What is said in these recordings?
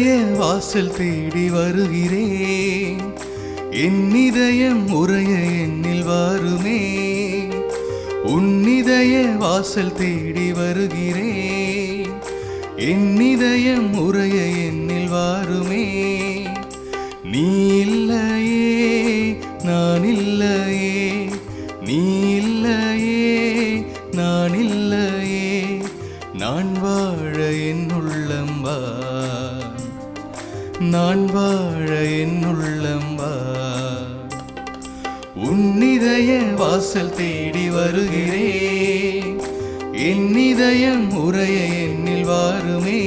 வாசல் தேடி வருகிறேன் என் இதயம் உரைய என்னில் வாருமே உன்னிதய வாசல் தேடி வருகிறேன் என் இதயம் உரைய என்னில் வாருமே நீ இல்லையே நான் இல்லையே நீ இல்லையே நான் இல்லையே நான் வாழ என் உள்ளம் வா நான் வாழ என் உள்ளம் வா உன்னிதய வாசல் தேடி வருகிறேன் என் இதயம் உரைய என்னில் வாருமே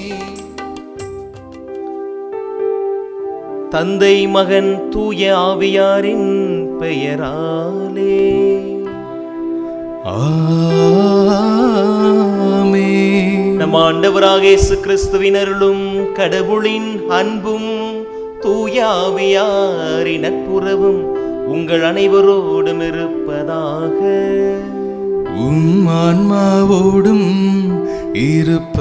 தந்தை மகன் தூய ஆவியாரின் பெயராலே ஆமென். நம் ஆண்டவராக இயேசு கிறிஸ்துவின் அருளும் கடவுளின் அன்பும் தூய ஆவியாரின் நட்புறவும் உங்கள் அனைவரோடும் இருப்பதாக உம் ஆன்மாவோடும் இருப்பதாக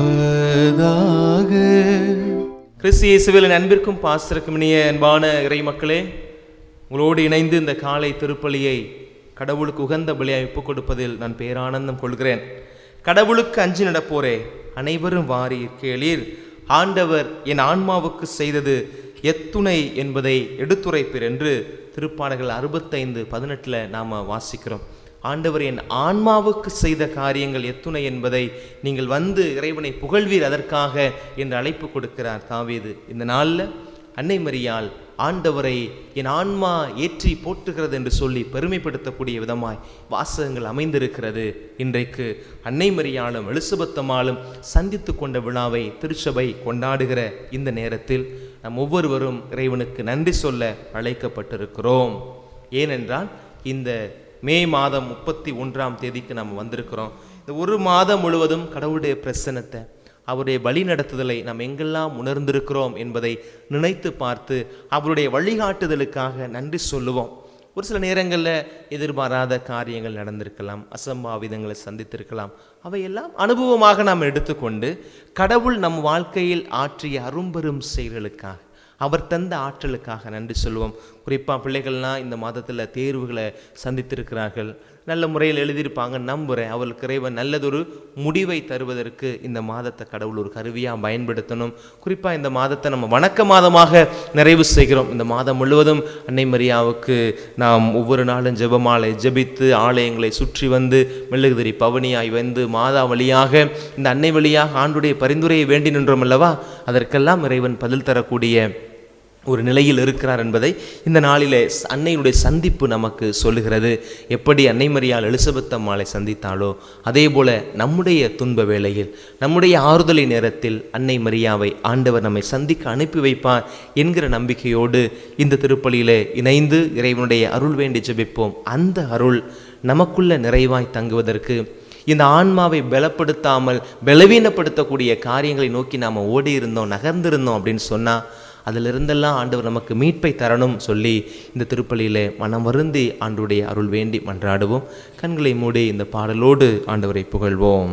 கிறிஸ்து இயேசுவில் அன்பிற்கும் பாசத்திற்கும் இனிய அன்பான இறை மக்களே உங்களோடு இணைந்து இந்த காலை திருப்பலியை கடவுளுக்கு உகந்த பலியாய் ஒப்புக் கொடுப்பதில் நான் பேரானந்தம் கொள்கிறேன் கடவுளுக்கு அஞ்சு நடப்போரே அனைவரும் வாரீர் கேளீர் ஆண்டவர் என் ஆன்மாவுக்கு செய்தது எத்துணை என்பதை எடுத்துரைப்பீர் என்று திருப்பாடல்கள் அறுபத்தைந்து பதினெட்டில் நாம் வாசிக்கிறோம் ஆண்டவர் என் ஆன்மாவுக்கு செய்த காரியங்கள் எத்துணை என்பதை நீங்கள் வந்து இறைவனை புகழ்வீர் அதற்காக என்று அழைப்பு கொடுக்கிறார் தாவீது இந்த நாளில் அன்னை மரியாள் ஆண்டவரை என் ஆன்மா ஏற்றி போற்றுகிறது என்று சொல்லி பெருமைப்படுத்தக்கூடிய விதமாய் வாசகங்கள் அமைந்திருக்கிறது இன்றைக்கு அன்னை மரியாளும் எலிசபெத்தம்மாளும் சந்தித்து கொண்ட விழாவை திருச்சபை கொண்டாடுகிற இந்த நேரத்தில் நம் ஒவ்வொருவரும் இறைவனுக்கு நன்றி சொல்ல அழைக்கப்பட்டிருக்கிறோம் ஏனென்றால் இந்த மே மாதம் முப்பத்தி ஒன்றாம் தேதிக்கு நாம் வந்திருக்கிறோம் இந்த ஒரு மாதம் முழுவதும் கடவுளுடைய பிரசன்னத்தை அவருடைய வழி நடத்துதலை நாம் எங்கெல்லாம் உணர்ந்திருக்கிறோம் என்பதை நினைத்து பார்த்து அவருடைய வழிகாட்டுதலுக்காக நன்றி சொல்லுவோம் ஒரு சில நேரங்களில் எதிர்பாராத காரியங்கள் நடந்திருக்கலாம் அசம்பாவிதங்களை சந்தித்திருக்கலாம் அவையெல்லாம் அனுபவமாக நாம் எடுத்துக்கொண்டு கடவுள் நம் வாழ்க்கையில் ஆற்றிய அரும்பெரும் செயல்களுக்காக அவர் தந்த ஆற்றலுக்காக நன்றி சொல்லுவோம் குறிப்பாக பிள்ளைகள்லாம் இந்த மாதத்தில் தேர்வுகளை சந்தித்திருக்கிறார்கள் நல்ல முறையில் எழுதியிருப்பாங்க நம்புகிறேன் அவளுக்கு இறைவன் நல்லதொரு முடிவை தருவதற்கு இந்த மாதத்தை கடவுள் ஒரு கருவியாக பயன்படுத்தணும் குறிப்பாக இந்த மாதத்தை நம்ம வணக்க மாதமாக நிறைவு செய்கிறோம் இந்த மாதம் முழுவதும் அன்னை மரியாவுக்கு நாம் ஒவ்வொரு நாளும் ஜெபமாலை ஜெபித்து ஆலயங்களை சுற்றி வந்து மெழுகுதிரி பவனியாய் வந்து மாதா வழியாக இந்த அன்னை வழியாக ஆண்டுடைய பரிந்துரையை வேண்டி நின்றோம் அல்லவா அதற்கெல்லாம் இறைவன் பதில் தரக்கூடிய ஒரு நிலையில் இருக்கிறார் என்பதை இந்த நாளிலே ச- அன்னையினுடைய சந்திப்பு நமக்கு சொல்லுகிறது எப்படி அன்னை மரியாள் எலிசபெத் அம்மாளை சந்தித்தாளோ அதே போல நம்முடைய துன்ப வேளையில் நம்முடைய ஆறுதலை நேரத்தில் அன்னை மரியாவை ஆண்டவர் நம்மை சந்திக்க அனுப்பி வைப்பார் என்கிற நம்பிக்கையோடு இந்த திருப்பலியிலே இணைந்து இறைவனுடைய அருள் வேண்டி ஜெபிப்போம் அந்த அருள் நமக்குள்ள நிறைவாய் தங்குவதற்கு இந்த ஆன்மாவை பலப்படுத்தாமல் பலவீனப்படுத்தக்கூடிய காரியங்களை நோக்கி நாம் ஓடி இருந்தோம் நகர்ந்திருந்தோம் அப்படின்னு சொன்னால் அதிலிருந்தெல்லாம் ஆண்டவர் நமக்கு மீட்பை தரணும் சொல்லி இந்த திருப்பலியிலே மனம் வருந்தி ஆண்டுடைய அருள் வேண்டி மன்றாடுவோம் கண்களை மூடி இந்த பாடலோடு ஆண்டவரை புகழ்வோம்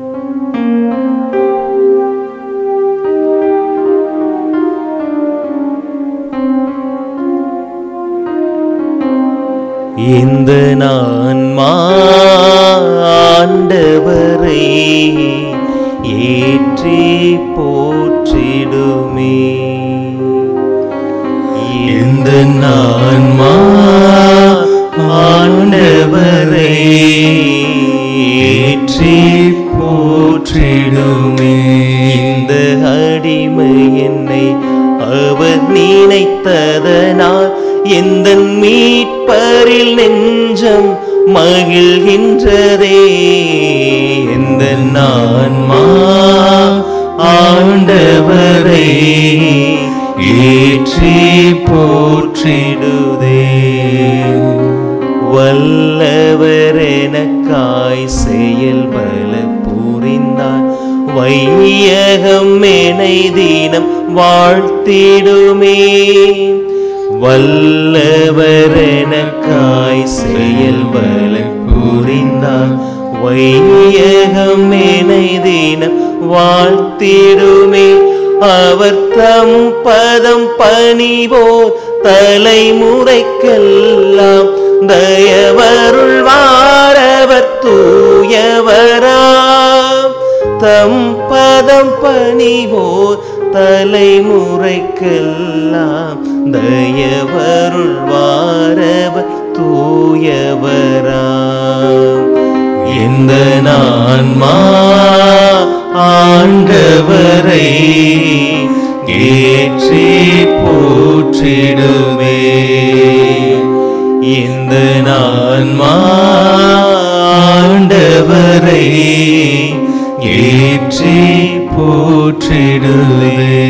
இந்த நான் ஆண்டவரை ஏற்றி போற்றிடுமே இந்த நான்மா ஆண்டவரை ஏற்றி போற்றிடுமே இந்த அடிமை என்னை அவர் நினைத்ததனால் எந்த மீட்பரில் நெஞ்சம் மகிழ்கின்றதே எந்த நான்மா ஆண்டவரை ஏற்றி போற்றிடுதே வல்லவர் எனக்காய் செயல் பல புரிந்தார் வையகம் எனை தினம் வாழ்த்திடுமே வல்லவர் எனக்காய் செயல் பல புரிந்தார் வையகம் எனை தினம் வாழ்த்திடுமே அவர் தம் பதம் பணிவோர் தலைமுறைக்கெல்லாம் தயவருள் வாரவர் தூயவராம் தம் பதம் பணிவோர் தலைமுறைக்கெல்லாம் தயவருள் வாரவர் தூயவராம் இந்த நான்மா ஆண்டவரை ஏற்றி போற்றிடுவே இந்த நான்மா ஆண்டவரை ஏற்றி போற்றிடுவே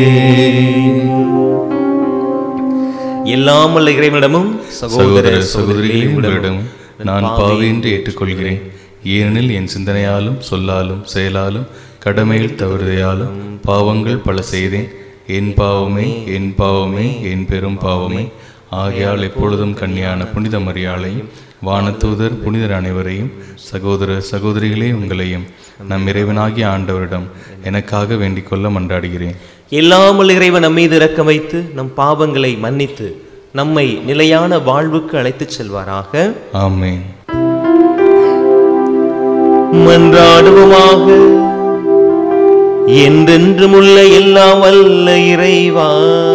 எல்லாம் வல்ல இறைவனிடமும் சகோதர சகோதரிகளே உங்களிடம் நான் பாவின்றி ஏற்றுக்கொள்கிறேன் ஏனெனில் என் சிந்தனையாலும் சொல்லாலும் செயலாலும் கடமையில் தவறுதையாலும் பாவங்கள் பல செய்தேன் என் பாவமே என் பாவமே என் பெரும் பாவமே ஆகையால் எப்பொழுதும் கன்னியான புனித மரியாளையும் வானதூதர் புனிதர் அனைவரையும் சகோதர சகோதரிகளே உங்களையும் நம் இறைவனாகிய ஆண்டவரிடம் எனக்காக வேண்டிக் கொள்ள மன்றாடுகிறேன் எல்லாம் வல்ல இறைவன் நம் மீது இரக்கம் வைத்து நம் பாவங்களை மன்னித்து நம்மை நிலையான வாழ்வுக்கு அழைத்துச் செல்வாராக ஆமென் மன்றாடுவோமாக என்றென்றும் உள்ள எல்லாம் வல்ல இறைவா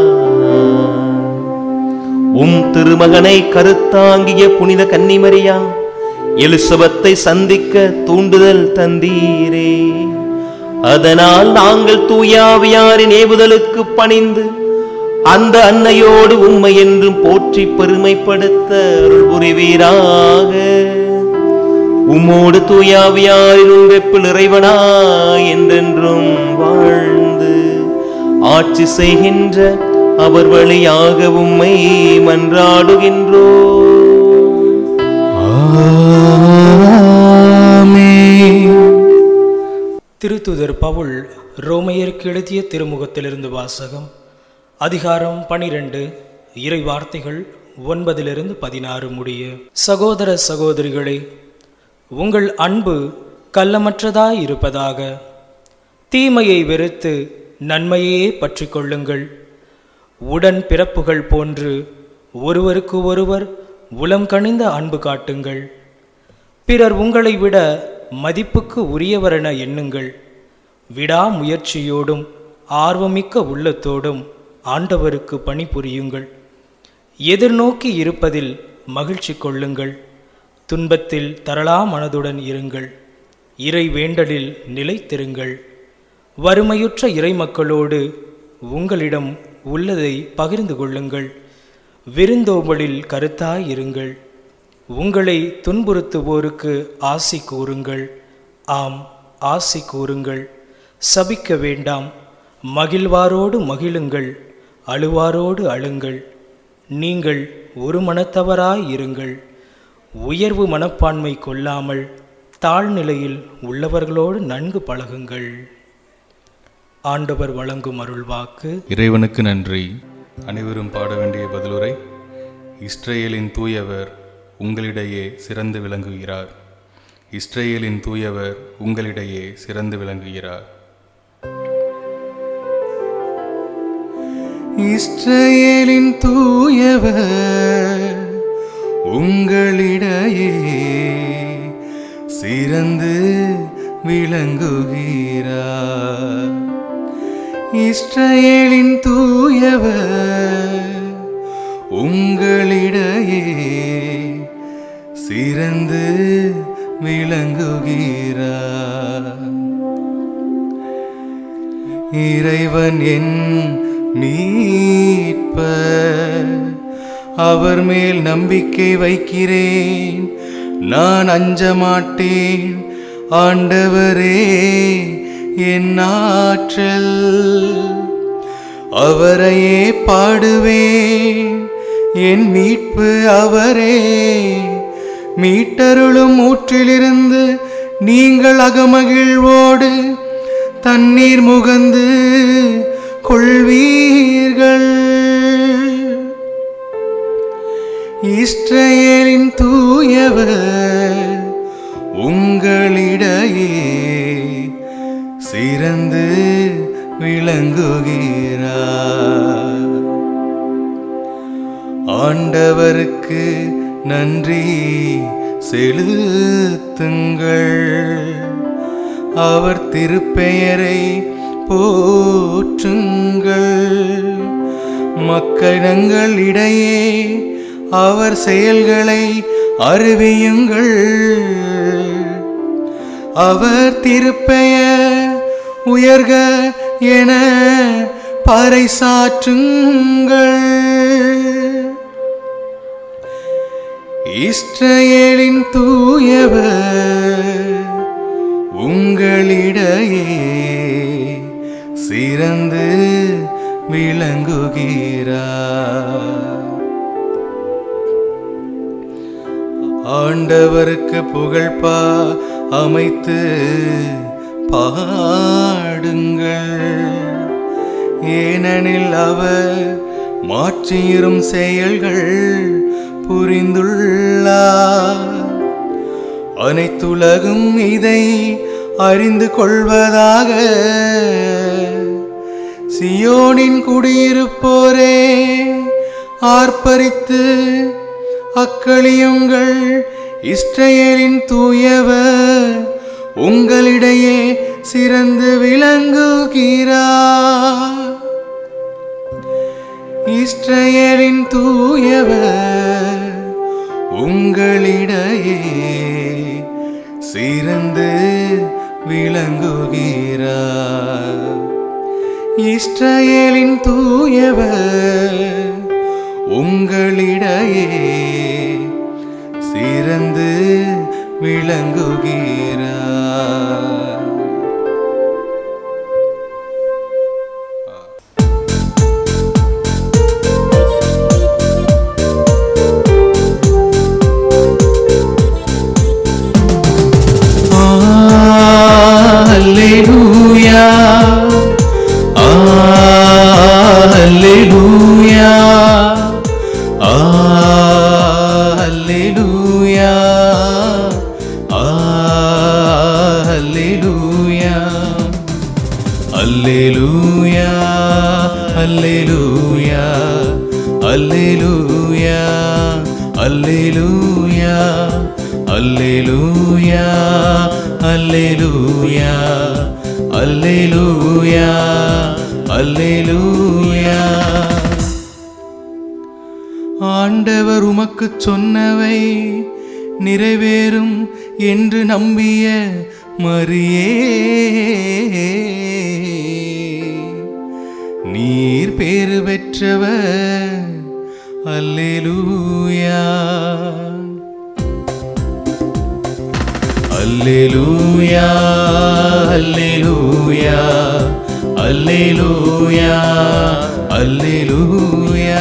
உம் திருமகனை கருத்தாங்கிய புனித கன்னிமரியா எலிசபத்தை சந்திக்க தூண்டுதல் தந்தீரே அதனால் நாங்கள் தூயாவியாரின் ஏவுதலுக்கு பணிந்து அந்த அன்னையோடு உம்மை என்றும் போற்றி பெருமைப்படுத்த அருள் புரிவீராக உம்மோடு தூயாவியாரின் உங்கள் இறைவனா என்றென்றும் வாழ்ந்து ஆட்சி செய்கின்ற அவர் வழியாக உம்மை மன்றாடுகின்றோ திருத்துதர் பவுல் ரோமையருக்கு எழுதிய திருமுகத்திலிருந்து வாசகம் அதிகாரம் பனிரெண்டு இறை வார்த்தைகள் ஒன்பதிலிருந்து பதினாறு முடிய சகோதர சகோதரிகளே உங்கள் அன்பு கள்ளமற்றதாய் இருப்பதாக தீமையை வெறுத்து நன்மையே பற்றிக் கொள்ளுங்கள் உடன் பிறப்புகள் போன்று ஒருவருக்கு ஒருவர் உளம் கனிந்த அன்பு காட்டுங்கள் பிறர் உங்களை விட மதிப்புக்கு உரியவரென எண்ணுங்கள் விடாமுயற்சியோடும் ஆர்வமிக்க உள்ளத்தோடும் ஆண்டவருக்கு பணிபுரியுங்கள் எதிர்நோக்கி இருப்பதில் மகிழ்ச்சி கொள்ளுங்கள் துன்பத்தில் தரளா மனதுடன் இருங்கள் இறை வேண்டலில் நிலைத்திருங்கள் வறுமையுற்ற இறைமக்களோடு உங்களிடம் உள்ளதை பகிர்ந்து கொள்ளுங்கள் விருந்தோம்பலில் கருத்தாய் இருங்கள் உங்களை துன்புறுத்துவோருக்கு ஆசி கூறுங்கள் ஆம் ஆசி கூறுங்கள் சபிக்க வேண்டாம் மகிழ்வாரோடு மகிழுங்கள் அழுவாரோடு அழுங்கள் நீங்கள் ஒரு மனத்தவராய் இருங்கள் உயர்வு மனப்பான்மை கொள்ளாமல் தாழ்நிலையில் உள்ளவர்களோடு நன்கு பழகுங்கள் ஆண்டவர் வழங்கும் அருள்வாக்கு இறைவனுக்கு நன்றி அனைவரும் பாட வேண்டிய பதிலுரை இஸ்ரேலின் தூயவர் உங்களிடையே சிறந்து விளங்குகிறார் இஸ்ரேலின் தூயவர் உங்களிடையே சிறந்து விளங்குகிறார் இஸ்ரேலின் தூயவர் உங்களிடையே சிறந்து விளங்குகிறார் இஸ்ரேலின் தூயவர் உங்களிடையே சிறந்து விளங்குகிறார் இறைவன் என் மீட்பர் அவர் மேல் நம்பிக்கை வைக்கிறேன் நான் அஞ்ச மாட்டேன் ஆண்டவரே என் ஆற்றல் அவரையே பாடுவேன் என் மீட்பு அவரே மீட்டருளும் ஊற்றிலிருந்து நீங்கள் அகமகிழ்வோடு தண்ணீர் முகந்து கொள்வீர்கள் இஸ்ரேலின் தூயவர் உங்களிடையே சிறந்து விளங்குகிறார் விளங்குகிறார் ஆண்டவருக்கு நன்றி செலுத்துங்கள் அவர் திருப்பெயரை போற்றுங்கள் மக்களிடங்களிடையே அவர் செயல்களை அறிவியுங்கள் அவர் திருப்பெயர் உயர்க என பறைசாற்றுங்கள் இஸ்ரவேலின் தூயவர் உங்களிடையே சிறந்து விளங்குகிறார் ஆண்டவருக்கு புகழ்பா அமைத்து பாடுங்கள் ஏனெனில் அவர் மாற்றியிரும் செயல்கள் புரிந்துள்ளார் அனைத்துலகும் இதை அறிந்து கொள்வதாக சியோனின் குடியிருப்போரே ஆர்ப்பரித்து அக்களியுங்கள் இஸ்ரவேலின் தூயவர் உங்களிடையே சிறந்து விளங்குகிறார் இஸ்ரவேலின் தூயவர் உங்களிடையே சிறந்து விளங்குகிறார் இஸ்ரவேலின் தூயவர் உங்களிடையே சிறந்து விளங்குகிறார் Alleluia. Alleluia. Alleluia. Alleluia. Alleluia. Alleluia. Alleluia. Alleluia. Alleluia. Alleluia. Alleluia. Alleluia. ஆண்டவர் உமக்குச் சொன்னவை நிறைவேறும் என்று நம்பிய மரியே நீர் பேறு பெற்றவர் அல்லேலூயா அல்லேலூயா அல்லேலூயா அல்லேலூயா அல்லேலூயா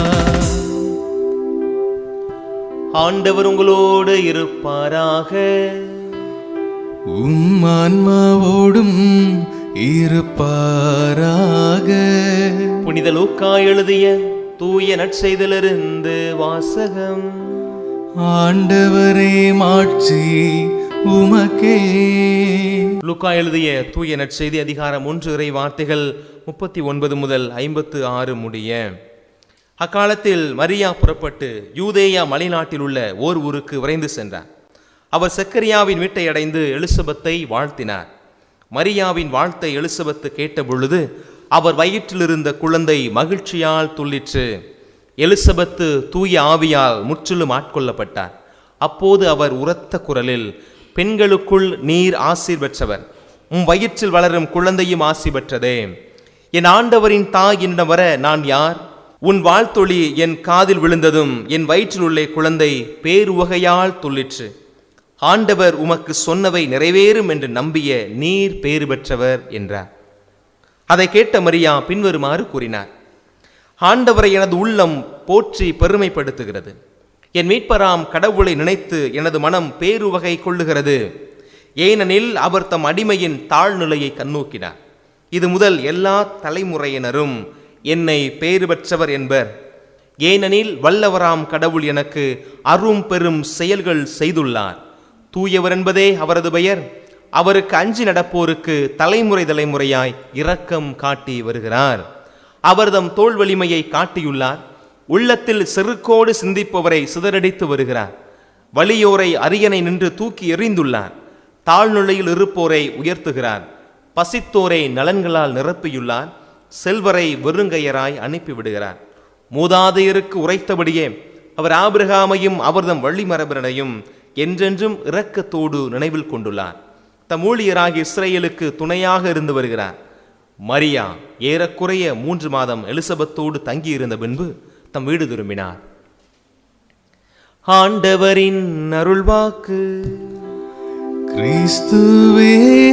ஆண்டவர் உங்களோடு இருப்பாராக உம் ஆன்மாவோடும் இருப்பாராக புனித லூக்கா எழுதிய தூய நற்செய்திலிருந்து வாசகம் ஆண்டவரே மாட்சி உமக்கே லூக்கா எழுதிய தூய நற்செய்தி அதிகாரம் ஒன்று இறை வார்த்தைகள் முப்பத்தி ஒன்பது முதல் ஐம்பத்து ஆறு முடிய அக்காலத்தில் மரியா புறப்பட்டு யூதேயா மலைநாட்டில் உள்ள ஓர் ஊருக்கு விரைந்து சென்றார் அவர் செக்கரியாவின் வீட்டை அடைந்து எலிசபெத்தை வாழ்த்தினார் மரியாவின் வாழ்த்தை எலிசபெத்து கேட்டபொழுது அவர் வயிற்றிலிருந்த குழந்தை மகிழ்ச்சியால் துள்ளிற்று எலிசபெத்து தூய ஆவியால் முற்றிலும் ஆட்கொள்ளப்பட்டார் அப்போது அவர் உரத்த குரலில் பெண்களுக்குள் நீர் ஆசீர் பெற்றவர் உம் வயிற்றில் வளரும் குழந்தையும் ஆசி பெற்றதே என் ஆண்டவரின் தாய் என்னிடம் வர நான் யார் உன் வாழ்த்தொளி என் காதில் விழுந்ததும் என் வயிற்றில் உள்ள குழந்தை பேருவகையால் துள்ளிற்று ஆண்டவர் உமக்கு சொன்னவை நிறைவேறும் என்று நம்பிய நீர் பேறு பெற்றவர் என்றார் அதை கேட்ட மரியா பின்வருமாறு கூறினார் ஆண்டவரை எனது உள்ளம் போற்றி பெருமைப்படுத்துகிறது என் மீட்பராம் கடவுளை நினைத்து எனது மனம் பேருவகை கொள்ளுகிறது ஏனெனில் அவர் தம் அடிமையின் தாழ்நிலையை கண்ணோக்கினார் இது முதல் எல்லா தலைமுறையினரும் என்னை பேறு பெற்றவர் என்பர் ஏனெனில் வல்லவராம் கடவுள் எனக்கு அரும் பெரும் செயல்கள் செய்துள்ளார் தூயவர் என்பதே அவரது பெயர் அவருக்கு அஞ்சி நடப்போருக்கு தலைமுறை தலைமுறையாய் இரக்கம் காட்டி வருகிறார் அவர்தம் தோல் வலிமையை காட்டியுள்ளார் உள்ளத்தில் செருக்கோடு சிந்திப்பவரை சிதறடித்து வருகிறார் வலியோரை அரியணை நின்று தூக்கி எறிந்துள்ளார் தாழ்நிலையில் இருப்போரை உயர்த்துகிறார் பசித்தோரை நலன்களால் நிரப்பியுள்ளார் செல்வரை வெறுங்கையராய் அனுப்பிவிடுகிறார் மூதாதையருக்கு உரைத்தபடியே அவர் ஆபிரகாமையும் அவர்தம் வள்ளிமரபரனையும் என்றென்றும் இரக்கத்தோடு நினைவில் கொண்டுள்ளார் தம் ஊழியராகிய இஸ்ரேலுக்கு துணையாக இருந்து வருகிறார் மரியா ஏறக்குறைய மூன்று மாதம் எலிசபெத்தோடு தங்கியிருந்த பின்பு தம் வீடு திரும்பினார் ஆண்டவரின் அருள்வாக்கு கிறிஸ்துவே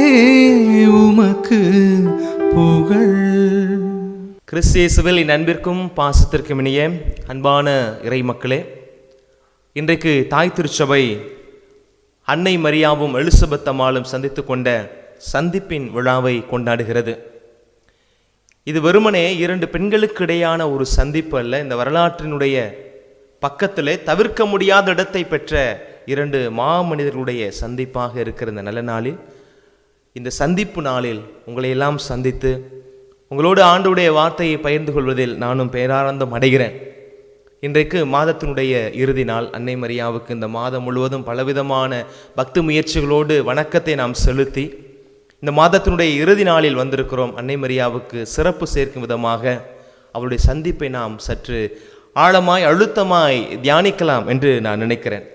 உமக்கு புகழ் கிறிஸ்தியேசுவில் என் அன்பிற்கும் பாசத்திற்கும் இனிய அன்பான இறை மக்களே இன்றைக்கு தாய் திருச்சபை அன்னை மரியாவும் எலிசபெத் அம்மாளும் சந்தித்து கொண்ட சந்திப்பின் விழாவை கொண்டாடுகிறது இது வெறுமனே இரண்டு பெண்களுக்கு இடையான ஒரு சந்திப்பு அல்ல இந்த வரலாற்றினுடைய பக்கத்திலே தவிர்க்க முடியாத இடத்தை பெற்ற இரண்டு மாமனிதர்களுடைய சந்திப்பாக இருக்கிற இந்த நல்ல நாளில் இந்த சந்திப்பு நாளில் உங்களை எல்லாம் சந்தித்து உங்களோடு ஆண்டுடைய வார்த்தையை பகிர்ந்து கொள்வதில் நானும் பேரானந்தம் அடைகிறேன் இன்றைக்கு மாதத்தினுடைய இறுதி நாள் அன்னை மரியாவுக்கு இந்த மாதம் முழுவதும் பலவிதமான பக்தி முயற்சிகளோடு வணக்கத்தை நாம் செலுத்தி இந்த மாதத்தினுடைய இறுதி நாளில் வந்திருக்கிறோம் அன்னை மரியாவுக்கு சிறப்பு சேர்க்கும் விதமாக அவருடைய சந்திப்பை நாம் சற்று ஆழமாய் அழுத்தமாய் தியானிக்கலாம் என்று நான் நினைக்கிறேன்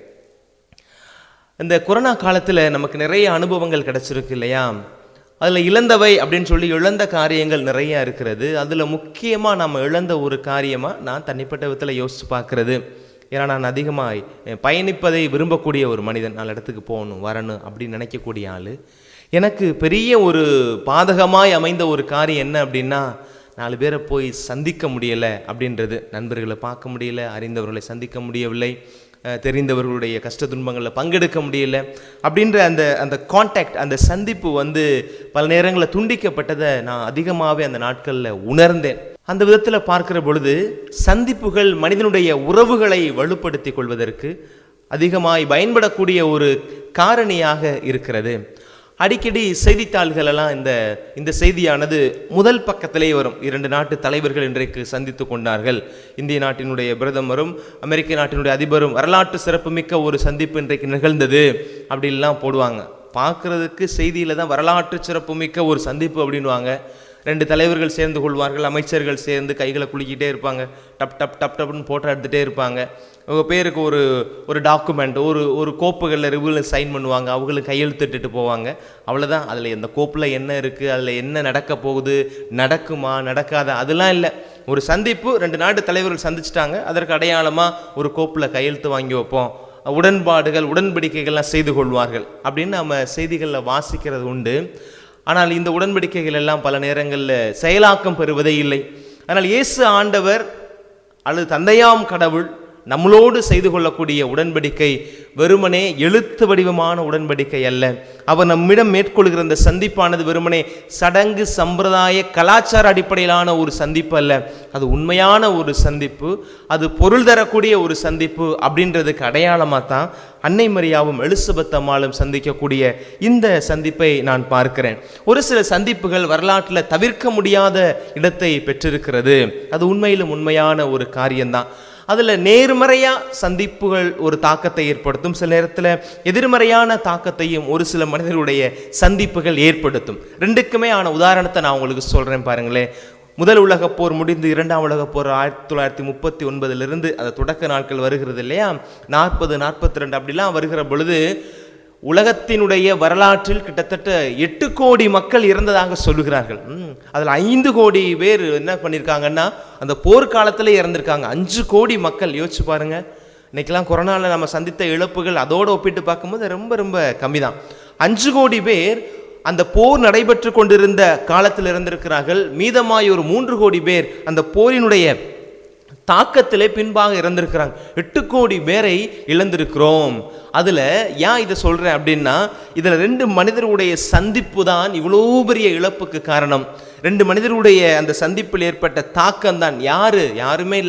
இந்த கொரோனா காலத்தில் நமக்கு நிறைய அனுபவங்கள் கிடைச்சிருக்கு இல்லையா அதில் இழந்தவை அப்படின்னு சொல்லி இழந்த காரியங்கள் நிறைய இருக்கிறது அதில் முக்கியமாக நம்ம இழந்த ஒரு காரியமாக நான் தனிப்பட்ட விதத்தில் யோசித்து பார்க்குறது ஏன்னா நான் அதிகமாக பயணிப்பதை விரும்பக்கூடிய ஒரு மனிதன் நாலு இடத்துக்கு போகணும் வரணும் அப்படின்னு நினைக்கக்கூடிய ஆள் எனக்கு பெரிய ஒரு பாதகமாய் அமைந்த ஒரு காரியம் என்ன அப்படின்னா நாலு பேரை போய் சந்திக்க முடியலை அப்படின்றது நண்பர்களை பார்க்க முடியல அறிந்தவர்களை சந்திக்க முடியவில்லை அஹ் தெரிந்தவர்களுடைய கஷ்ட துன்பங்களில் பங்கெடுக்க முடியல அப்படின்ற அந்த அந்த காண்டாக்ட் அந்த சந்திப்பு வந்து பல நேரங்களில் துண்டிக்கப்பட்டதை நான் அதிகமாகவே அந்த நாட்களில் உணர்ந்தேன் அந்த விதத்தில் பார்க்கிற பொழுது சந்திப்புகள் மனிதனுடைய உறவுகளை வலுப்படுத்திக் கொள்வதற்கு அதிகமாய் பயன்படக்கூடிய ஒரு காரணியாக இருக்கிறது அடிக்கடி செய்தித்தாள்கள் எல்லாம் இந்த இந்த செய்தியானது முதல் பக்கத்திலே வரும் இரண்டு நாட்டு தலைவர்கள் இன்றைக்கு சந்தித்து கொண்டார்கள் இந்திய நாட்டினுடைய பிரதமரும் அமெரிக்க நாட்டினுடைய அதிபரும் வரலாற்று சிறப்புமிக்க ஒரு சந்திப்பு இன்றைக்கு நிகழ்ந்தது அப்படின்லாம் போடுவாங்க பார்க்கறதுக்கு செய்தியில் தான் வரலாற்று சிறப்புமிக்க ஒரு சந்திப்பு அப்படின்வாங்க ரெண்டு தலைவர்கள் சேர்ந்து கொள்வார்கள் அமைச்சர்கள் சேர்ந்து கைகளை குலுக்கிட்டே இருப்பாங்க டப் டப் டப் டப்னு போட்டோ எடுத்துகிட்டே இருப்பாங்க அவங்க பேருக்கு ஒரு ஒரு டாக்குமெண்ட் ஒரு ஒரு கோப்புகளில் ரிவ்யூவில் சைன் பண்ணுவாங்க அவங்களுக்கு கையெழுத்திட்டுட்டு போவாங்க அவ்வளோதான் அதில் இந்த கோப்பில் என்ன இருக்குது அதில் என்ன நடக்க போகுது நடக்குமா நடக்காதா அதெல்லாம் இல்லை ஒரு சந்திப்பு ரெண்டு நாட்டு தலைவர்கள் சந்திச்சிட்டாங்க அதற்கு அடையாளமாக ஒரு கோப்பில் கையெழுத்து வாங்கி வைப்போம் உடன்பாடுகள் உடன்படிக்கைகள்லாம் செய்து கொள்வார்கள் அப்படின்னு நம்ம செய்திகளில் வாசிக்கிறது உண்டு ஆனால் இந்த உடன்படிக்கைகள் எல்லாம் பல நேரங்களில் செயலாக்கம் பெறுவதே இல்லை ஆனால் இயேசு ஆண்டவர் அல்லது தந்தையாம் கடவுள் நம்மளோடு செய்து கொள்ளக்கூடிய உடன்படிக்கை வெறுமனே எழுத்து வடிவமான உடன்படிக்கை அல்ல அவர் நம்மிடம் மேற்கொள்கிற இந்த சந்திப்பானது வெறுமனே சடங்கு சம்பிரதாய கலாச்சார அடிப்படையிலான ஒரு சந்திப்பு அல்ல அது உண்மையான ஒரு சந்திப்பு அது பொருள் தரக்கூடிய ஒரு சந்திப்பு அப்படின்றதுக்கு அடையாளமாக தான் அன்னை மரியாவும் எலிசபெத் அம்மாளும் சந்திக்கக்கூடிய இந்த சந்திப்பை நான் பார்க்கிறேன் ஒரு சில சந்திப்புகள் வரலாற்றில் தவிர்க்க முடியாத இடத்தை பெற்றிருக்கிறது அது உண்மையிலும் உண்மையான ஒரு காரியம்தான் அதில் நேர்மறையாக சந்திப்புகள் ஒரு தாக்கத்தை ஏற்படுத்தும் சில நேரத்தில் எதிர்மறையான தாக்கத்தையும் ஒரு சில மனிதர்களுடைய சந்திப்புகள் ஏற்படுத்தும் ரெண்டுக்குமே ஆன உதாரணத்தை நான் உங்களுக்கு சொல்கிறேன் பாருங்களேன் முதல் உலகப் போர் முடிந்து இரண்டாம் உலகப் போர் ஆயிரத்தி தொள்ளாயிரத்தி முப்பத்தி ஒன்பதிலிருந்து அந்த தொடக்க நாட்கள் வருகிறது இல்லையா நாற்பது நாற்பத்தி ரெண்டு அப்படிலாம் வருகிற பொழுது உலகத்தினுடைய வரலாற்றில் கிட்டத்தட்ட எட்டு கோடி மக்கள் இறந்ததாக சொல்லுகிறார்கள் ம், அதில் ஐந்து கோடி பேர் என்ன பண்ணியிருக்காங்கன்னா அந்த போர்க்காலத்திலே இறந்திருக்காங்க அஞ்சு கோடி மக்கள் யோசிச்சு பாருங்க இன்னைக்கெல்லாம் கொரோனாவில் நம்ம சந்தித்த இழப்புகள் அதோடு ஒப்பிட்டு பார்க்கும்போது ரொம்ப ரொம்ப கம்மி தான் அஞ்சு கோடி பேர் அந்த போர் நடைபெற்று கொண்டிருந்த காலத்தில் இறந்திருக்கிறார்கள் மீதமாய் ஒரு மூன்று கோடி பேர் அந்த போரினுடைய தாக்கத்திலே பின்பாக இறந்திருக்கிறாங்க எட்டு கோடி பேரை இழந்திருக்கிறோம் அதில் ஏன் இதை சொல்கிறேன் அப்படின்னா இதில் ரெண்டு மனிதருடைய சந்திப்பு தான் இவ்வளோ பெரிய இழப்புக்கு காரணம் ரெண்டு மனிதருடைய அந்த சந்திப்பில் ஏற்பட்ட தாக்கம் தான் யாரு யாருமே இல்லை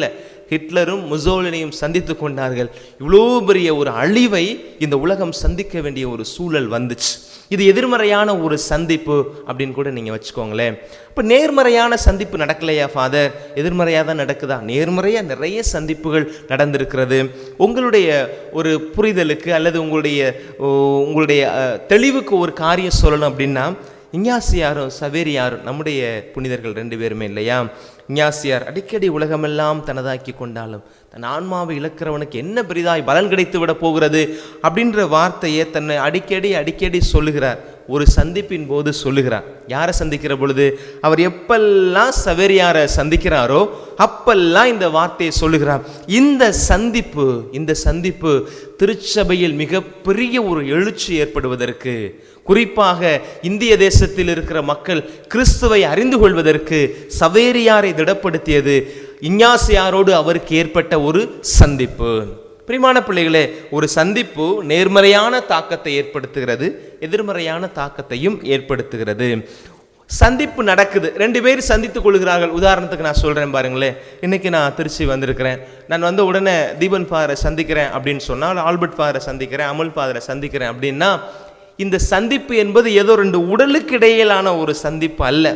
ஹிட்லரும் முசோலினியும் சந்தித்து கொண்டார்கள் இவ்வளோ பெரிய ஒரு அழிவை இந்த உலகம் சந்திக்க வேண்டிய ஒரு சூழல் வந்துச்சு இது எதிர்மறையான ஒரு சந்திப்பு அப்படின்னு கூட நீங்கள் வச்சுக்கோங்களேன் இப்போ நேர்மறையான சந்திப்பு நடக்கலையா ஃபாதர் எதிர்மறையாக தான் நடக்குதா நேர்மறையாக நிறைய சந்திப்புகள் நடந்திருக்கிறது உங்களுடைய ஒரு புரிதலுக்கு அல்லது உங்களுடைய ஓ, உங்களுடைய அஹ், தெளிவுக்கு ஒரு காரியம் சொல்லணும் அப்படின்னா இஞ்ஞாசியாரும் சவேரியாரும் நம்முடைய புனிதர்கள் ரெண்டு பேருமே இல்லையா இஞ்ஞாசியார் அடிக்கடி உலகமெல்லாம் தனதாக்கி கொண்டாலும் தன் ஆன்மாவை இழக்கிறவனுக்கு என்ன பெரிதாய் பலன் கிடைத்து விட போகிறது அப்படின்ற வார்த்தையை தன்னை அடிக்கடி அடிக்கடி சொல்லுகிறார் ஒரு சந்திப்பின் போது சொல்லுகிறார் யாரை சந்திக்கிற பொழுது அவர் எப்பெல்லாம் சவேரியாரை சந்திக்கிறாரோ அப்பெல்லாம் இந்த வார்த்தையை சொல்லுகிறார் இந்த சந்திப்பு இந்த சந்திப்பு திருச்சபையில் மிகப்பெரிய ஒரு எழுச்சி ஏற்படுவதற்கு குறிப்பாக இந்திய தேசத்தில் இருக்கிற மக்கள் கிறிஸ்துவை அறிந்து கொள்வதற்கு சவேரியாரை திடப்படுத்தியது இஞ்ஞாசியாரோடு அவருக்கு ஏற்பட்ட ஒரு சந்திப்பு பிரிமான பிள்ளைகளே ஒரு சந்திப்பு நேர்மறையான தாக்கத்தை ஏற்படுத்துகிறது எதிர்மறையான தாக்கத்தையும் ஏற்படுத்துகிறது சந்திப்பு நடக்குது ரெண்டு பேர் சந்தித்துக் கொள்கிறார்கள் உதாரணத்துக்கு நான் சொல்கிறேன் பாருங்களேன் இன்னைக்கு நான் திருச்சி வந்திருக்கிறேன் நான் வந்து உடனே தீபன் ஃபாதரை சந்திக்கிறேன் அப்படின்னு சொன்னால் ஆல்பர்ட் ஃபாதரை சந்திக்கிறேன் அமல் ஃபாதரை சந்திக்கிறேன் அப்படின்னா இந்த சந்திப்பு என்பது ஏதோ ரெண்டு உடலுக்கு இடையிலான ஒரு சந்திப்பு அல்ல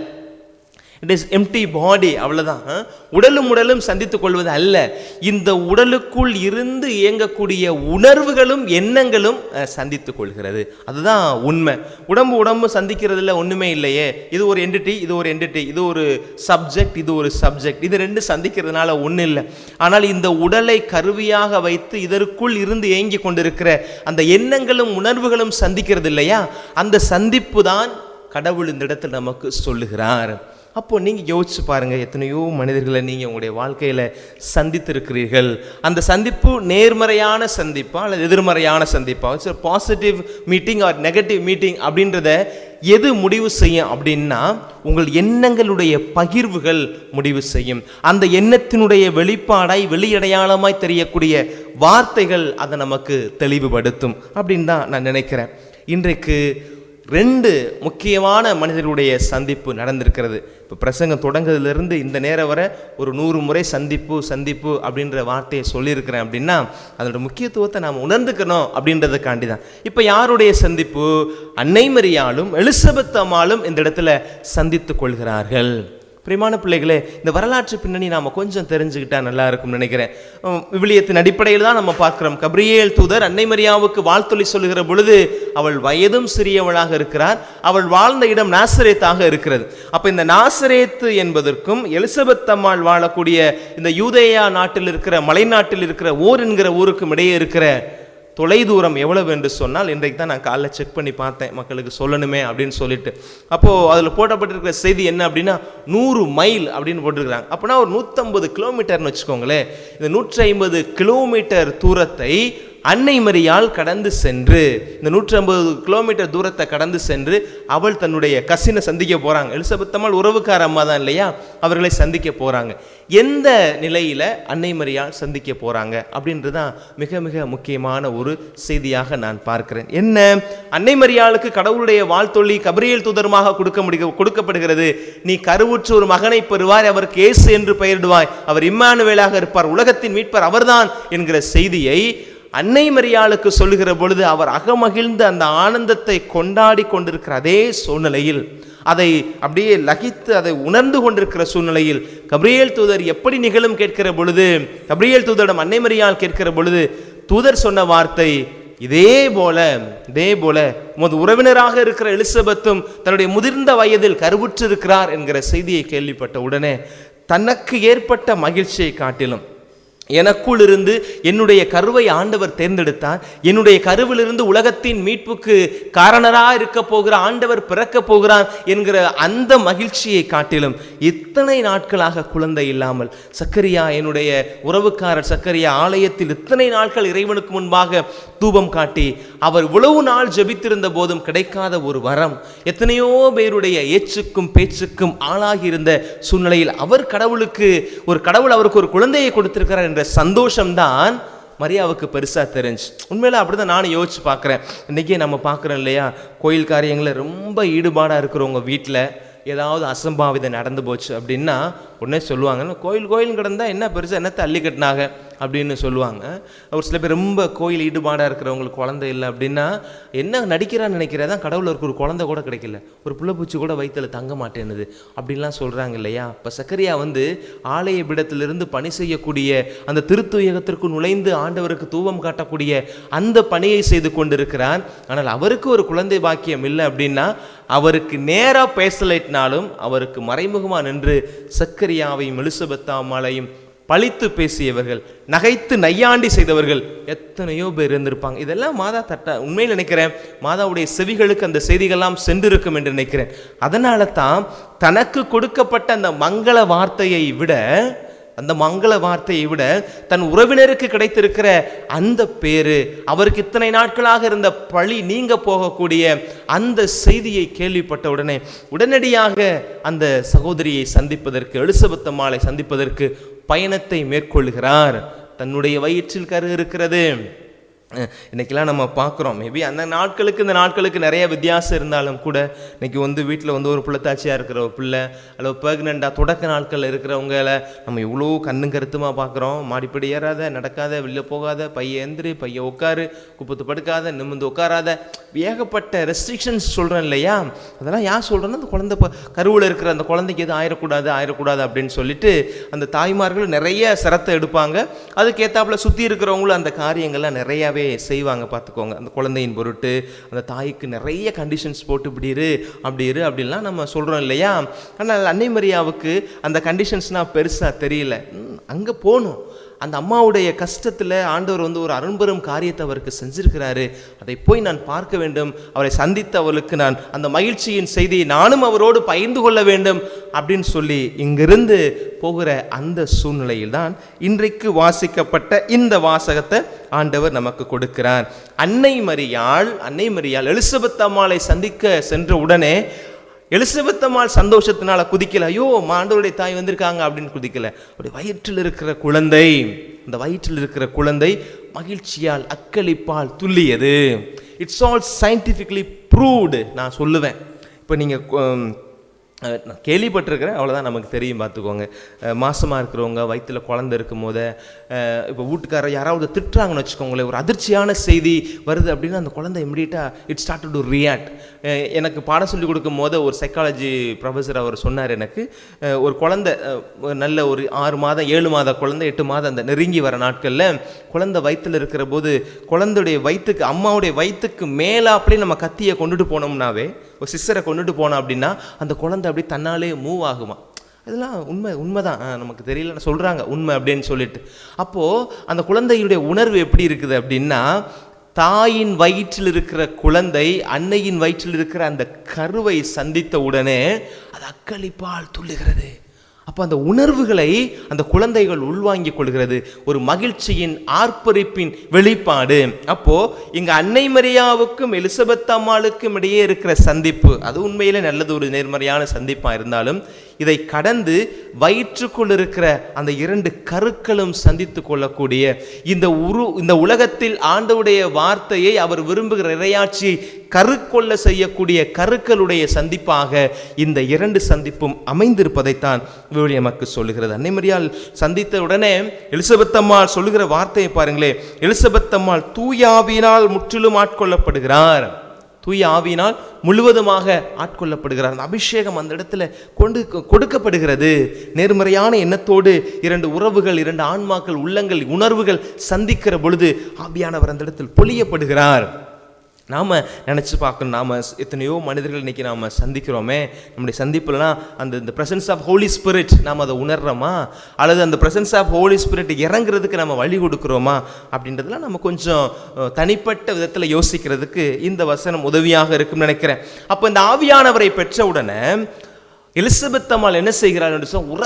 இட் இஸ் எம்டி பாடி அவ்வளோதான் ஆ? உடலும் உடலும் சந்தித்துக் கொள்வது அல்ல இந்த உடலுக்குள் இருந்து இயங்கக்கூடிய உணர்வுகளும் எண்ணங்களும் அஹ், சந்தித்துக் கொள்கிறது அதுதான் உண்மை உடம்பு உடம்பு சந்திக்கிறதுல ஒன்றுமே இல்லையே இது ஒரு என்டிட்டி இது ஒரு என்டிட்டி இது ஒரு சப்ஜெக்ட் இது ஒரு சப்ஜெக்ட் இது ரெண்டு சந்திக்கிறதுனால ஒன்றும் இல்லை ஆனால் இந்த உடலை கருவியாக வைத்து இதற்குள் இருந்து இயங்கி கொண்டிருக்கிற அந்த எண்ணங்களும் உணர்வுகளும் சந்திக்கிறது இல்லையா அந்த சந்திப்பு தான் கடவுள் இந்த இடத்தில் நமக்கு சொல்லுகிறார் அப்போ நீங்கள் யோசிச்சு பாருங்க எத்தனையோ மனிதர்களை நீங்கள் உங்களுடைய வாழ்க்கையில் சந்தித்திருக்கிறீர்கள் அந்த சந்திப்பு நேர்மறையான சந்திப்பா அல்லது எதிர்மறையான சந்திப்பா it's positive meeting or negative meeting அப்படின்றத எது முடிவு செய்யும் அப்படின்னா உங்கள் எண்ணங்களுடைய பகிர்வுகள் முடிவு செய்யும் அந்த எண்ணத்தினுடைய வெளிப்பாடாய் வெளியடையாளமாய் தெரியக்கூடிய வார்த்தைகள் அதை நமக்கு தெளிவுபடுத்தும் அப்படின்னு தான் நான் நினைக்கிறேன் இன்றைக்கு ரெண்டு முக்கியமான மனிதர்களுடைய சந்திப்பு நடந்திருக்கிறது இப்போ பிரசங்கம் தொடங்குறதுலேருந்து இந்த நேரம் வரை ஒரு நூறு முறை சந்திப்பு சந்திப்பு அப்படின்ற வார்த்தையை சொல்லியிருக்கிறேன் அப்படின்னா அதோட முக்கியத்துவத்தை நாம் உணர்ந்துக்கணும் அப்படின்றதுக்காண்டி தான் இப்போ யாருடைய சந்திப்பு அன்னை மரியாளும் எலிசபெத் அம்மாளும் இந்த இடத்துல சந்தித்து கொள்கிறார்கள் பிரியமான பிள்ளைகளே இந்த வரலாற்று பின்னணி நாம் கொஞ்சம் தெரிஞ்சுக்கிட்டா நல்லா இருக்கும்னு நினைக்கிறேன் உம், விவிலியத்தின் அடிப்படையில் தான் நம்ம பார்க்கிறோம் கப்ரியேல் தூதர் அன்னை மரியாவுக்கு வாழ்த்தொலி சொல்லுகிற பொழுது அவள் வயதும் சிறியவளாக இருக்கிறார் அவள் வாழ்ந்த இடம் நாசரேத்தாக இருக்கிறது அப்போ இந்த நாசரேத்து என்பதற்கும் எலிசபெத் அம்மாள் வாழக்கூடிய இந்த யூதேயா நாட்டில் இருக்கிற மலைநாட்டில் இருக்கிற ஓர் என்கிற ஊருக்கும் இடையே இருக்கிற தொலைதூரம் எவ்வளவு என்று சொன்னால் இன்றைக்கு தான் நான் காலைல செக் பண்ணி பார்த்தேன் மக்களுக்கு சொல்லணுமே அப்படின்னு சொல்லிட்டு அப்போது அதில் போட்டப்பட்டிருக்கிற செய்தி என்ன அப்படின்னா நூறு மைல் அப்படின்னு போட்டிருக்கிறாங்க அப்படின்னா ஒரு நூற்றம்பது கிலோமீட்டர்னு வச்சுக்கோங்களேன் இந்த நூற்றி ஐம்பது கிலோமீட்டர் தூரத்தை அன்னை மரியாள் கடந்து சென்று இந்த நூற்றி ஐம்பது கிலோமீட்டர் தூரத்தை கடந்து சென்று அவள் தன்னுடைய கசினை சந்திக்க போகிறாங்க எலிசபெத் அம்மாள் உறவுக்கார அம்மா தான் இல்லையா அவர்களை சந்திக்க போகிறாங்க எந்த நிலையில் அன்னை மரியாள் சந்திக்க போகிறாங்க அப்படின்றது தான் மிக மிக முக்கியமான ஒரு செய்தியாக நான் பார்க்கிறேன் என்ன அன்னை மரியாளுக்கு கடவுளுடைய வாழ்த்தொல்லி கபிரியல் தூதருமாக கொடுக்க முடிய கொடுக்கப்படுகிறது நீ கருவுற்று ஒரு மகனை பெறுவாய் அவருக்கு இயேசு என்று பெயரிடுவாய் அவர் இம்மானுவேலாக இருப்பார் உலகத்தின் மீட்பர் அவர்தான் என்கிற செய்தியை அன்னை மரியாளுக்கு சொல்லுகிற பொழுது அவர் அகமகிழ்ந்து அந்த ஆனந்தத்தை கொண்டாடி கொண்டிருக்கிற அதே சூழ்நிலையில் அதை அப்படியே லகித்து அதை உணர்ந்து கொண்டிருக்கிற சூழ்நிலையில் கபிரியேல் தூதர் எப்படி நிகழும் கேட்கிற பொழுது கபிரியேல் தூதரிடம் அன்னை மரியாள் கேட்கிற பொழுது தூதர் சொன்ன வார்த்தை இதே போல இதே போல உமது உறவினராக இருக்கிற எலிசபெத்தும் தன்னுடைய முதிர்ந்த வயதில் கருவுற்று இருக்கிறார் என்கிற செய்தியை கேள்விப்பட்ட உடனே தனக்கு ஏற்பட்ட மகிழ்ச்சியை காட்டிலும் எனக்குள் இருந்து என்னுடைய கருவை ஆண்டவர் தேர்ந்தெடுத்தார் என்னுடைய கருவிலிருந்து உலகத்தின் மீட்புக்கு காரணராக இருக்க போகிற ஆண்டவர் பிறக்க போகிறார் என்கிற அந்த மகிழ்ச்சியை காட்டிலும் இத்தனை நாட்களாக குழந்தை இல்லாமல் சக்கரியா என்னுடைய உறவுக்காரர் சக்கரியா ஆலயத்தில் இத்தனை நாட்கள் இறைவனுக்கு முன்பாக தூபம் காட்டி அவர் இவ்வளவு நாள் ஜெபித்திருந்த போதும் கிடைக்காத ஒரு வரம் எத்தனையோ பேருடைய ஏச்சுக்கும் பேச்சுக்கும் ஆளாகியிருந்த சூழ்நிலையில் அவர் கடவுளுக்கு ஒரு கடவுள் அவருக்கு ஒரு குழந்தையை கொடுத்திருக்கிறார் என்ற சந்தோஷம்தான் மரியாவுக்கு பெருசாக தெரிஞ்சு உண்மையில அப்படிதான் நானும் யோசிச்சு பார்க்குறேன் இன்றைக்கி நம்ம பார்க்குறோம் இல்லையா கோயில் காரியங்களில் ரொம்ப ஈடுபாடாக இருக்கிறவங்க வீட்டில் ஏதாவது அசம்பாவிதம் நடந்து போச்சு அப்படின்னா உடனே சொல்லுவாங்க கோயில் கோயில் கிடந்தா என்ன பெருசாக என்னத்தை அள்ளி கட்டினாங்க அப்படின்னு சொல்லுவாங்க ஒரு சில பேர் ரொம்ப கோயில் ஈடுபாடாக இருக்கிறவங்களுக்கு குழந்தை இல்லை அப்படின்னா என்ன நடிக்கிறான்னு நினைக்கிறதான் கடவுளருக்கு ஒரு குழந்தை கூட கிடைக்கல ஒரு புள்ளப்பூச்சி கூட வயித்துல தங்க மாட்டேன்னுது அப்படின்லாம் சொல்கிறாங்க இல்லையா இப்போ சக்கரியா வந்து ஆலய பிடத்திலிருந்து பணி செய்யக்கூடிய அந்த திருத்துயகத்திற்கு நுழைந்து ஆண்டவருக்கு தூவம் காட்டக்கூடிய அந்த பணியை செய்து கொண்டிருக்கிறார் ஆனால் அவருக்கு ஒரு குழந்தை பாக்கியம் இல்லை அப்படின்னா அவருக்கு நேராக பேசலைட்னாலும் அவருக்கு மறைமுகமாக நின்று சக்கரியாவையும் எலிசபெத்தாமாலையும் பழித்து பேசியவர்கள் நகைத்து நையாண்டி செய்தவர்கள் எத்தனையோ பேர் இருந்திருப்பாங்க இதெல்லாம் மாதா தட்ட உண்மையில் நினைக்கிறேன் மாதாவுடைய செவிகளுக்கு அந்த செய்திகள்லாம் சென்றிருக்கும் என்று நினைக்கிறேன் அதனால தான் தனக்கு கொடுக்கப்பட்ட அந்த மங்கள வார்த்தையை விட அந்த மங்கள வார்த்தையை விட தன் உறவினருக்கு கிடைத்திருக்கிற அந்த பேரு அவருக்கு இத்தனை நாட்களாக இருந்த பழி நீங்க போகக்கூடிய அந்த செய்தியை கேள்விப்பட்ட உடனே உடனடியாக அந்த சகோதரியை சந்திப்பதற்கு எலிசபெத்தம்மாளை சந்திப்பதற்கு பயணத்தை மேற்கொள்கிறார் தன்னுடைய வயிற்றில் கரு இருக்கிறது அஹ் இன்னைக்கெல்லாம் நம்ம பார்க்குறோம் மேபி அந்த நாட்களுக்கு இந்த நாட்களுக்கு நிறைய வித்தியாசம் இருந்தாலும் கூட இன்னைக்கு வந்து வீட்டில் வந்து ஒரு பிள்ளைத்தாச்சியாக இருக்கிற ஒரு பிள்ளை அல்லது பேக்னெண்டாக தொடக்க நாட்களில் இருக்கிறவங்கள நம்ம இவ்வளோ கண்ணும் கருத்துமாக பார்க்குறோம் மாடிப்படி ஏறாத நடக்காத வெளில போகாத பைய எந்திரி பைய உட்காரு குப்பத்து படுக்காத நிமிந்து உட்காராத ஏகப்பட்ட ரெஸ்ட்ரிக்ஷன்ஸ் சொல்கிறேன் இல்லையா அதெல்லாம் யார் சொல்கிறேன்னா அந்த குழந்தை ப- கருவில் இருக்கிற அந்த குழந்தைக்கு எதுவும் ஆயிடக்கூடாது ஆயிடக்கூடாது அப்படின்னு சொல்லிட்டு அந்த தாய்மார்கள் நிறைய சிரத்தை எடுப்பாங்க அதுக்கேத்தாப்புல சுற்றி இருக்கிறவங்களும் அந்த காரியங்கள்லாம் நிறையாவே செய்வாங்க பார்த்துக்கோங்க அந்த குழந்தையின் பொருட்டு அந்த தாய்க்கு நிறைய கண்டிஷன்ஸ் போட்டு இப்படி இரு அப்படி இரு அப்படின்லாம் நம்ம சொல்கிறோம் இல்லையா ஆனால் அன்னை மரியாவுக்கு அந்த கண்டிஷன்ஸ்னால் பெருசாக தெரியல அங்கே போகணும் அந்த அம்மாவுடைய கஷ்டத்தில் ஆண்டவர் வந்து ஒரு அரும்பெரும் காரியத்தை அவருக்கு செஞ்சிருக்கிறாரு அதை போய் நான் பார்க்க வேண்டும் அவரை சந்தித்து அவருக்கு நான் அந்த மகிழ்ச்சியின் செய்தியை நானும் அவரோடு பகிர்ந்து கொள்ள வேண்டும் அப்படின்னு சொல்லி இங்கிருந்து போகிற அந்த சூழ்நிலையில் தான் இன்றைக்கு வாசிக்கப்பட்ட இந்த வாசகத்தை ஆண்டவர் நமக்கு கொடுக்கிறார் அன்னை மரியாள் அன்னை மரியாள் எலிசபெத் அம்மாளை சந்திக்க சென்ற உடனே எலிசபெத் அம்மாள் சந்தோஷத்தினால குதிக்கல ஐயோ ஆண்டவருடைய தாய் வந்திருக்காங்க அப்படின்னு குதிக்கல அப்படி வயிற்றில் இருக்கிற குழந்தை அந்த வயிற்றில் இருக்கிற குழந்தை மகிழ்ச்சியால் அக்களிப்பால் துள்ளியது இட்ஸ் ஆல் சயின்டிஃபிக்லி ப்ரூவ்டு நான் சொல்லுவேன் இப்போ நீங்கள் அஹ் நான் கேள்விப்பட்டிருக்கிறேன் அவ்வளோதான் நமக்கு தெரியும் பார்த்துக்கோங்க அஹ் மாசமா இருக்கிறவங்க வயித்துல குழந்தை இருக்கும் போது இப்போ வீட்டுக்காரர் யாராவது திட்டுறாங்கன்னு வச்சுக்கோங்களேன் ஒரு அதிர்ச்சியான செய்தி வருது அப்படின்னா அந்த குழந்தை இம்மிடியட்டாக இட் ஸ்டார்ட் டு ரியாக்ட் எனக்கு பாடம் சொல்லி கொடுக்கும் போது ஒரு சைக்காலஜி ப்ரொஃபஸர் அவர் சொன்னார் எனக்கு அஹ் ஒரு குழந்தை அஹ், ஒரு நல்ல ஒரு ஆறு மாதம் ஏழு மாத குழந்தை எட்டு மாதம் அந்த நெருங்கி வர நாட்களில் குழந்தை வயித்துல இருக்கிற போது குழந்தையுடைய வயிற்றுக்கு அம்மாவுடைய வயிற்றுக்கு மேலாப்படி நம்ம கத்தியை கொண்டுட்டு போனோம்னாவே ஒரு சிஸ்டரை கொண்டுட்டு போனோம் அப்படின்னா அந்த குழந்தை அப்படியே தன்னாலே மூவ் ஆகுமா இதெல்லாம் உண்மை உண்மைதான் ஆ, நமக்கு தெரியல சொல்கிறாங்க உண்மை அப்படின்னு சொல்லிட்டு அப்போது அந்த குழந்தையுடைய உணர்வு எப்படி இருக்குது அப்படின்னா தாயின் வயிற்றில் இருக்கிற குழந்தை அன்னையின் வயிற்றில் இருக்கிற அந்த கருவை சந்தித்த உடனே அது அக்களிப்பால் துள்ளுகிறது அப்போ அந்த உணர்வுகளை அந்த குழந்தைகள் உள்வாங்கிக் கொள்கிறது ஒரு மகிழ்ச்சியின் ஆர்ப்பரிப்பின் வெளிப்பாடு அப்போ இங்க அன்னை மரியாவுக்கும் எலிசபெத் அம்மாளுக்கும் இடையே இருக்கிற சந்திப்பு அது உண்மையிலே நல்லது ஒரு நேர்மறையான சந்திப்பா இருந்தாலும் இதை கடந்து வயிற்றுக்குள் இருக்கிற அந்த இரண்டு கருக்களும் சந்தித்து கொள்ளக்கூடிய இந்த உரு இந்த உலகத்தில் ஆண்டவுடைய வார்த்தையை அவர் விரும்புகிற இறையாட்சியை கருக்கொள்ள செய்யக்கூடிய கருக்களுடைய சந்திப்பாக இந்த இரண்டு சந்திப்பும் அமைந்திருப்பதைத்தான் விவிலியம் நமக்கு சொல்லுகிறது அன்னைமரியால் சந்தித்த உடனே எலிசபெத் அம்மாள் சொல்லுகிற வார்த்தையை பாருங்களே எலிசபெத் அம்மாள் தூயாவினால் முற்றிலும் ஆட்கொள்ளப்படுகிறார் தூய ஆவியினால் முழுவதுமாக ஆட்கொள்ளப்படுகிறார் அந்த அபிஷேகம் அந்த இடத்துல கொண்டு கொடுக்கப்படுகிறது நேர்மறையான எண்ணத்தோடு இரண்டு உறவுகள் இரண்டு ஆன்மாக்கள் உள்ளங்கள் உணர்வுகள் சந்திக்கிற பொழுது ஆவியானவர் அந்த இடத்தில் பொழியப்படுகிறார் நாம் நினச்சி பார்க்கணும் நாம் எத்தனையோ மனிதர்கள் இன்னைக்கு நாம் சந்திக்கிறோமே நம்முடைய சந்திப்புலலாம் அந்த இந்த பிரசன்ஸ் ஆஃப் ஹோலி ஸ்பிரிட் நாம் அதை உணர்றோமா அல்லது அந்த பிரசன்ஸ் ஆஃப் ஹோலி ஸ்பிரிட் இறங்குறதுக்கு நம்ம வழி கொடுக்குறோமா அப்படின்றதெல்லாம் நம்ம கொஞ்சம் அஹ், தனிப்பட்ட விதத்தில் யோசிக்கிறதுக்கு இந்த வசனம் உதவியாக இருக்கும்னு நினைக்கிறேன் அப்போ இந்த ஆவியானவரை பெற்ற உடனே எலிசபெத் அம்மாள் என்ன செய்கிறார் என்று சொன்னால் உரத்த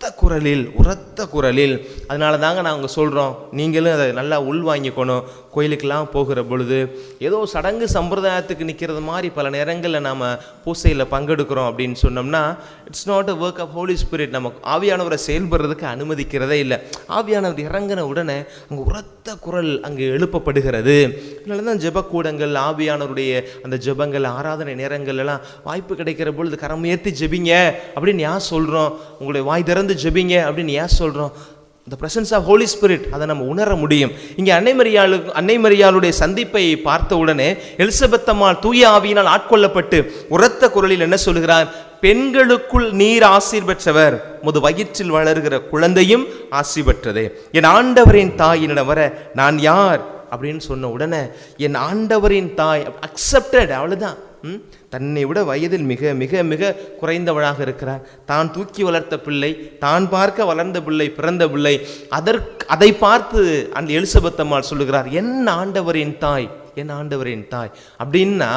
குரலில் உரத்த குரலில் அதனால தாங்க நாங்கள் சொல்கிறோம் நீங்களும் அதை நல்லா உள்வாங்கிக்கணும் கோயிலுக்கெல்லாம் போகிற பொழுது ஏதோ சடங்கு சம்பிரதாயத்துக்கு நிற்கிறது மாதிரி பல நேரங்களில் நாம் பூசையில் பங்கெடுக்கிறோம் அப்படின்னு சொன்னோம்னா it's not a work of holy spirit நம்ம ஆவியானவரை செயல்படுறதுக்கு அனுமதிக்கிறதே இல்லை ஆவியானவர் இறங்கின உடனே அங்கே உரத்த குரல் அங்கே எழுப்பப்படுகிறது அதனால தான் ஜெபக்கூடங்கள் ஆவியானவருடைய அந்த ஜெபங்கள் ஆராதனை நேரங்கள் எல்லாம் வாய்ப்பு கிடைக்கிற பொழுது கரம் ஏற்றி ஜெபிங்க அப்படின்னு ஏன் சொல்கிறோம் உங்களுடைய வாய் திறந்து ஜெபிங்க அப்படின்னு ஏன் சொல்கிறோம் the presence of holy spirit அதை நம்ம உணர முடியும் இங்கே அன்னை மரியாளு அன்னை மரியாளுடைய சந்திப்பை பார்த்த உடனே எலிசபெத் அம்மாள் தூய ஆவியினால் ஆட்கொள்ளப்பட்டு உரத்த குரலில் என்ன சொல்கிறார் பெண்களுக்குள் நீர் ஆசீர் பெற்றவர் முது வயிற்றில் வளர்கிற குழந்தையும் ஆசி பெற்றதே என் ஆண்டவரின் தாய் என்னிடம் வர நான் யார் அப்படின்னு சொன்ன உடனே என் ஆண்டவரின் தாய் அக்செப்டட் அவ்வளவுதான் ம்? தன்னை விட வயதில் மிக மிக மிக குறைந்தவளாக இருக்கிறார் தான் தூக்கி வளர்த்த பிள்ளை தான் பார்க்க வளர்ந்த பிள்ளை பிறந்த பிள்ளை அதற்கு அதை பார்த்து அந்த எலிசபெத் அம்மாள் சொல்லுகிறார் என் ஆண்டவரின் தாய் என் ஆண்டவரின் தாய் அப்படின்னா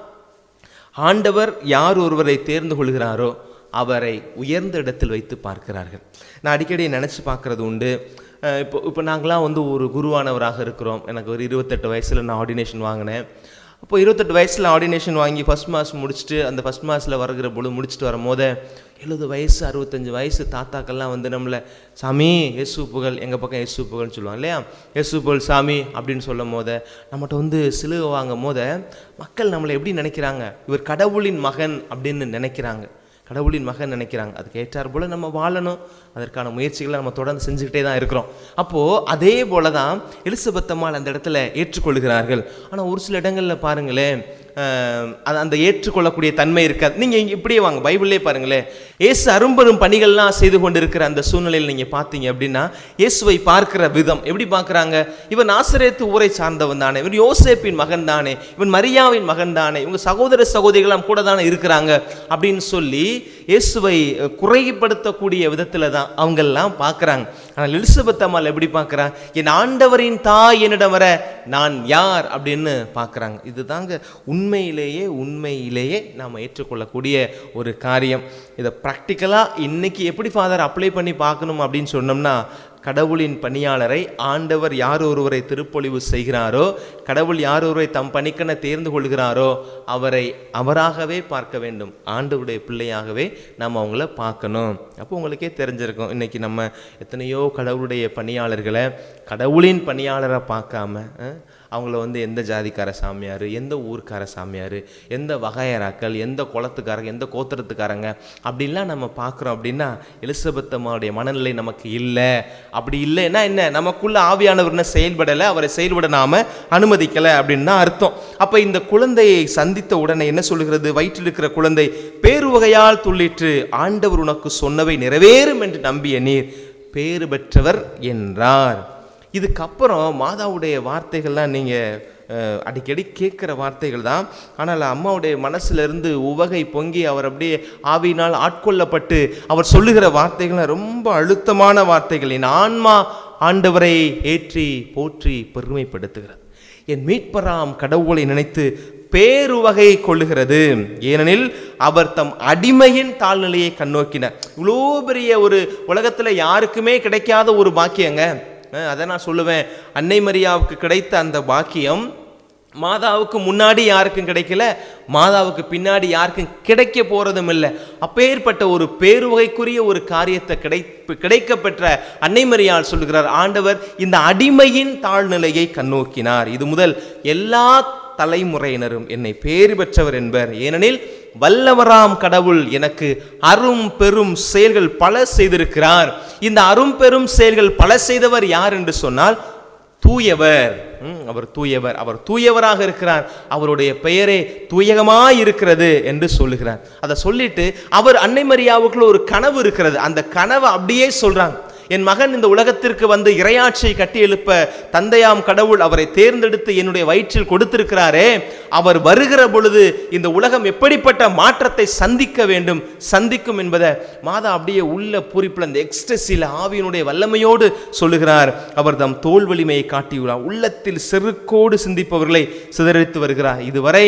ஆண்டவர் யார் ஒருவரை தேர்ந்து கொள்கிறாரோ அவரை உயர்ந்த இடத்தில் வைத்து பார்க்கிறார்கள் நான் அடிக்கடி நினச்சி பார்க்கறது உண்டு அஹ் இப்போ இப்போ நாங்களாம் வந்து ஒரு குருவானவராக இருக்கிறோம் எனக்கு ஒரு இருபத்தெட்டு வயசில் நான் ஆர்டினேஷன் வாங்கினேன் அப்போ இருபத்தெட்டு வயசில் ஆர்டினேஷன் வாங்கி ஃபஸ்ட் மாஸ் முடிச்சுட்டு அந்த ஃபஸ்ட் மாஸில் வருகிற பொழுது முடிச்சுட்டு வரும்போது எழுபது வயசு அறுபத்தஞ்சு வயசு தாத்தாக்கள்லாம் வந்து நம்மளை சாமி இயேசு புகழ் எங்கள் பக்கம் இயேசு புகழ்னு சொல்லுவாங்க இல்லையா இயேசு புகழ் சாமி அப்படின்னு சொல்லும் போது நம்மகிட்ட வந்து சிலுவை வாங்கும் போது மக்கள் நம்மளை எப்படி நினைக்கிறாங்க இவர் கடவுளின் மகன் அப்படின்னு நினைக்கிறாங்க கடவுளின் மகன் நினைக்கிறாங்க அதுக்கு ஏற்றார் போல நம்ம வாழணும் அதற்கான முயற்சிகளை நம்ம தொடர்ந்து செஞ்சுக்கிட்டே தான் இருக்கிறோம் அப்போது அதே போல தான் எலிசபெத் அம்மாள் அந்த இடத்துல ஏற்றுக்கொள்கிறார்கள் ஆனால் ஒரு சில இடங்களில் பாருங்களேன் அஹ், அது அந்த ஏற்றுக்கொள்ளக்கூடிய தன்மை இருக்காது நீங்கள் இப்படியே வாங்க பைபிள்லே பாருங்களேன் இயேசு அரும்பெரும் பணிகள்லாம் செய்து கொண்டிருக்கிற அந்த சூழ்நிலையில் நீங்கள் பார்த்தீங்க அப்படின்னா இயேசுவை பார்க்கிற விதம் எப்படி பார்க்குறாங்க இவன் நாசரேத்து ஊரை சார்ந்தவன் தானே இவன் யோசேப்பின் மகன் தானே இவன் மரியாவின் மகன் தானே இவங்க சகோதர சகோதரிகளாம் கூட தானே இருக்கிறாங்க அப்படின்னு சொல்லி இயேசுவை அஹ், குறைப்படுத்தக்கூடிய விதத்தில் தான் அவங்கெல்லாம் பார்க்குறாங்க ஆனால் எலிசபெத் அம்மாள் எப்படி பார்க்குறாங்க என் ஆண்டவரின் தாய் என்னிடம் வர நான் யார் அப்படின்னு பார்க்குறாங்க இதுதாங்க உண்மையிலேயே உண்மையிலேயே நாம் ஏற்றுக்கொள்ளக்கூடிய ஒரு காரியம் இதை ப்ராக்டிக்கலாக இன்னைக்கு எப்படி ஃபாதர் அப்ளை பண்ணி பார்க்கணும் அப்படின்னு சொன்னோம்னா கடவுளின் பணியாளரை ஆண்டவர் யார் ஒருவரை திருப்பொழிவு செய்கிறாரோ கடவுள் யார் ஒருவரை தம் பணிக்கென தேர்ந்து கொள்கிறாரோ அவரை அவராகவே பார்க்க வேண்டும் ஆண்டவருடைய பிள்ளையாகவே நம்ம அவங்கள பார்க்கணும் அப்போ உங்களுக்கே தெரிஞ்சிருக்கும் இன்னைக்கு நம்ம எத்தனையோ கடவுளுடைய பணியாளர்களை கடவுளின் பணியாளரை பார்க்காம அஹ், அவங்கள வந்து எந்த ஜாதிக்கார சாமியார் எந்த ஊர்க்கார சாமியார் எந்த வகையராக்கள் எந்த குளத்துக்காரங்க எந்த கோத்திரத்துக்காரங்க அப்படின்லாம் நம்ம பார்க்குறோம் அப்படின்னா எலிசபெத் அம்மாவுடைய மனநிலை நமக்கு இல்லை அப்படி இல்லைன்னா என்ன நமக்குள்ள ஆவியானவர் என்ன செயல்படலை அவரை செயல்பட நாம அனுமதிக்கலை அப்படின்னு தான் அர்த்தம் அப்போ இந்த குழந்தையை சந்தித்த உடனே என்ன சொல்லுகிறது வயிற்றில் இருக்கிற குழந்தை பேருவகையால் துள்ளிற்று ஆண்டவர் உனக்கு சொன்னவை நிறைவேறும் என்று நம்பிய நீர் பேறு பெற்றவர் என்றார் இதுக்கப்புறம் மாதாவுடைய வார்த்தைகள்லாம் நீங்கள் அடிக்கடி கேட்குற வார்த்தைகள் தான் ஆனால் அம்மாவுடைய மனசுலேருந்து உவகை பொங்கி அவர் அப்படியே ஆவியினால் ஆட்கொள்ளப்பட்டு அவர் சொல்லுகிற வார்த்தைகள்லாம் ரொம்ப அழுத்தமான வார்த்தைகள் என் ஆன்மா ஆண்டவரை ஏற்றி போற்றி பெருமைப்படுத்துகிறது என் மீட்பராம் கடவுளை நினைத்து பேருவகை கொள்ளுகிறது ஏனெனில் அவர் தம் அடிமையின் தாழ்நிலையை கண்ணோக்கினார் இவ்வளோ பெரிய ஒரு உலகத்தில் யாருக்குமே கிடைக்காத ஒரு பாக்கியங்க அஹ் அதை நான் சொல்லுவேன் அன்னை மரியாவுக்கு கிடைத்த அந்த பாக்கியம் மாதாவுக்கு முன்னாடி யாருக்கும் கிடைக்கல மாதாவுக்கு பின்னாடி யாருக்கும் கிடைக்க போறதும் இல்லை அப்பேற்பட்ட ஒரு பேருவகைக்குரிய ஒரு காரியத்தை கிடை கிடைக்கப்பெற்ற அன்னை மரியாள் சொல்லுகிறார் ஆண்டவர் இந்த அடிமையின் தாழ்நிலையை கண்ணோக்கினார் இது முதல் எல்லா தலைமுறையினரும் என்னை பேறு பெற்றவர் என்பர் ஏனெனில் வல்லவராம் கடவுள் எனக்கு அரும் பெரும் செயல்கள் பல செய்திருக்கிறார் இந்த அரும் பெரும் செயல்கள் பல செய்தவர் யார் என்று சொன்னால் தூயவர் ம், அவர் தூயவர் அவர் தூயவராக இருக்கிறார் அவருடைய பெயரே தூயகமாய் இருக்கிறது என்று சொல்லுகிறார் அதை சொல்லிட்டு அவர் அன்னை மரியாவுக்குள்ள ஒரு கனவு இருக்கிறது அந்த கனவை அப்படியே சொல்றாங்க என் மகன் இந்த உலகத்திற்கு வந்து இரையாட்சியை கட்டி எழுப்ப தந்தையாம் கடவுள் அவரை தேர்ந்தெடுத்து என்னுடைய வயிற்றில் கொடுத்திருக்கிறாரே அவர் வருகிற பொழுது இந்த உலகம் எப்படிப்பட்ட மாற்றத்தை சந்திக்க வேண்டும் சந்திக்கும் என்பதை மாதா அப்படியே உள்ள பூரிப்புல அந்த எக்ஸ்டசியில் ஆவியினுடைய வல்லமையோடு சொல்லுகிறார் அவர் தம் தோல் வலிமையை காட்டியுள்ளார் உள்ளத்தில் செருக்கோடு சிந்திப்பவர்களை சிதறடித்து வருகிறார் இதுவரை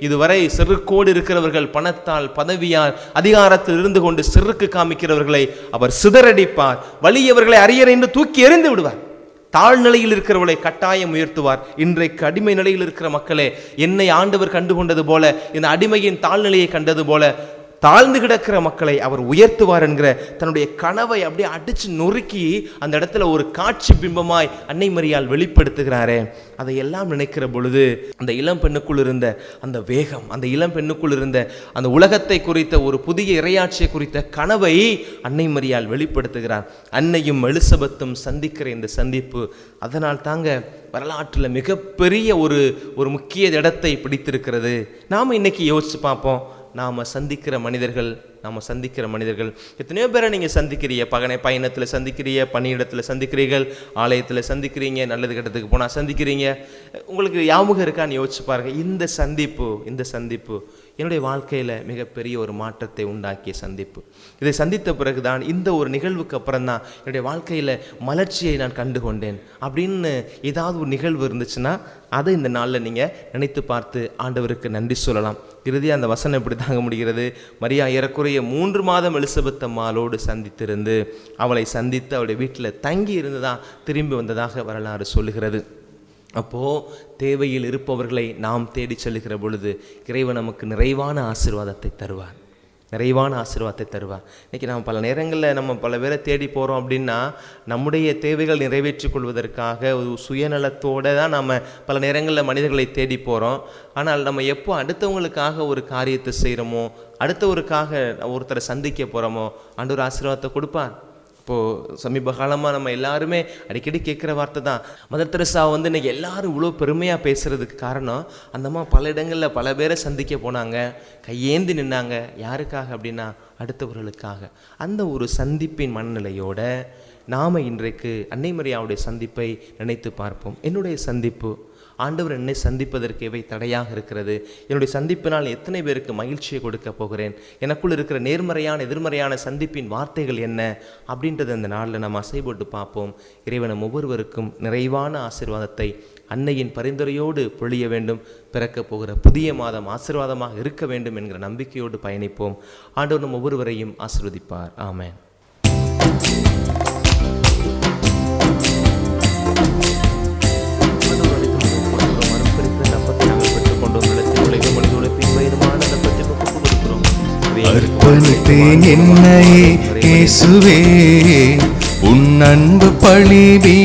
இதுவரை செருக்கோடு இருக்கிறவர்கள் பணத்தால் பதவியால் அதிகாரத்தில் இருந்து கொண்டு செருக்கு காமிக்கிறவர்களை அவர் சிதறடிப்பார் வலியவர்களை அரியறைந்து தூக்கி எறிந்து விடுவார் தாழ்நிலையில் இருக்கிறவர்களை கட்டாயம் உயர்த்துவார் இன்றைக்கு அடிமை நிலையில் இருக்கிற மக்களே என்னை ஆண்டவர் கண்டு கொண்டது போல இந்த அடிமையின் தாழ்நிலையை கண்டது போல தாழ்ந்து கிடக்கிற மக்களை அவர் உயர்த்துவார் என்கிற தன்னுடைய கனவை அப்படியே அடிச்சு நொறுக்கி அந்த இடத்துல ஒரு காட்சி பிம்பமாய் அன்னை மரியால் வெளிப்படுத்துகிறாரே அதை எல்லாம் நினைக்கிற பொழுது அந்த இளம் பெண்ணுக்குள் இருந்த அந்த வேகம் அந்த இளம் பெண்ணுக்குள் இருந்த அந்த உலகத்தை குறித்த ஒரு புதிய இரையாட்சியை குறித்த கனவை அன்னை மரியால் வெளிப்படுத்துகிறார் அன்னையும் எலிசபெத்தும் சந்திக்கிற இந்த சந்திப்பு அதனால் தாங்க வரலாற்றில் மிகப்பெரிய ஒரு ஒரு முக்கிய இடத்தை பிடித்திருக்கிறது நாம் இன்னைக்கு யோசிச்சு பார்ப்போம் நாம் சந்திக்கிற மனிதர்கள் நாம் சந்திக்கிற மனிதர்கள் எத்தனையோ பேரை நீங்கள் சந்திக்கிறீங்க பகனை பயணத்தில் சந்திக்கிறீங்க பணியிடத்தில் சந்திக்கிறீர்கள் ஆலயத்தில் சந்திக்கிறீங்க நல்லது கெட்டதுக்கு போனால் சந்திக்கிறீங்க உங்களுக்கு ஞாபகம் இருக்கான்னு யோசிச்சு பாருங்க இந்த சந்திப்பு இந்த சந்திப்பு என்னுடைய வாழ்க்கையில் மிகப்பெரிய ஒரு மாற்றத்தை உண்டாக்கிய சந்திப்பு இதை சந்தித்த பிறகுதான் இந்த ஒரு நிகழ்வுக்கு அப்புறம் தான் என்னுடைய வாழ்க்கையில் மலர்ச்சியை நான் கண்டு கொண்டேன் அப்படின்னு ஏதாவது ஒரு நிகழ்வு இருந்துச்சுன்னா அதை இந்த நாளில் நீங்கள் நினைத்து பார்த்து ஆண்டவருக்கு நன்றி சொல்லலாம் இறுதியாக அந்த வசனம் எப்படி தாங்க முடிகிறது மரியா ஏறக்குறைய மூன்று மாதம் எலிசபெத் அம்மாளோடு சந்தித்திருந்து அவளை சந்தித்து அவளுடைய வீட்டில் தங்கி இருந்துதான் திரும்பி வந்ததாக வரலாறு சொல்லுகிறது அப்போது தேவையில் இருப்பவர்களை நாம் தேடி செல்லுகிற பொழுது இறைவன் நமக்கு நிறைவான ஆசீர்வாதத்தை தருவார் நிறைவான ஆசீர்வாதத்தை தருவார் இன்றைக்கி நம்ம பல நேரங்களில் நம்ம பல பேரை தேடி போகிறோம் அப்படின்னா நம்முடைய தேவைகள் நிறைவேற்றிக் கொள்வதற்காக ஒரு சுயநலத்தோடு தான் நம்ம பல நேரங்களில் மனிதர்களை தேடி போகிறோம் ஆனால் நம்ம எப்போ அடுத்தவங்களுக்காக ஒரு காரியத்தை செய்கிறோமோ அடுத்தவருக்காக ஒருத்தரை சந்திக்க போகிறோமோ ஆண்டவர் ஆசீர்வாதத்தை கொடுப்பார் இப்போது சமீப காலமாக நம்ம எல்லாருமே அடிக்கடி கேட்குற வார்த்தை தான் மதர் தெரசா வந்து இன்னைக்கு எல்லாரும் இவ்வளோ பெருமையாக பேசுகிறதுக்கு காரணம் அந்த அம்மா பல இடங்களில் பல பேரை சந்திக்க போனாங்க கையேந்தி நின்னாங்க யாருக்காக அப்படின்னா அடுத்தவர்களுக்காக அந்த ஒரு சந்திப்பின் மனநிலையோட நாம் இன்றைக்கு அன்னை மரியாவுடைய சந்திப்பை நினைத்து பார்ப்போம் என்னுடைய சந்திப்பு ஆண்டவர் என்னை சந்திப்பதற்கு எவை தடையாக இருக்கிறது என்னுடைய சந்திப்பினால் எத்தனை பேருக்கு மகிழ்ச்சியை கொடுக்க போகிறேன் எனக்குள் இருக்கிற நேர்மறையான எதிர்மறையான சந்திப்பின் வார்த்தைகள் என்ன அப்படின்றத அந்த நாளில் நம்ம அசை போட்டு பார்ப்போம் இறைவனம் ஒவ்வொருவருக்கும் நிறைவான ஆசீர்வாதத்தை அன்னையின் பரிந்துரையோடு பொழிய வேண்டும் பிறக்கப் போகிற புதிய மாதம் ஆசீர்வாதமாக இருக்க வேண்டும் என்கிற நம்பிக்கையோடு பயணிப்போம் ஆண்டவர் நம் ஒவ்வொருவரையும் ஆசீர்வதிப்பார் ஆமென் அர்ப்பணித்தேன் என்னையே இயேசுவே உன் அன்பு பழி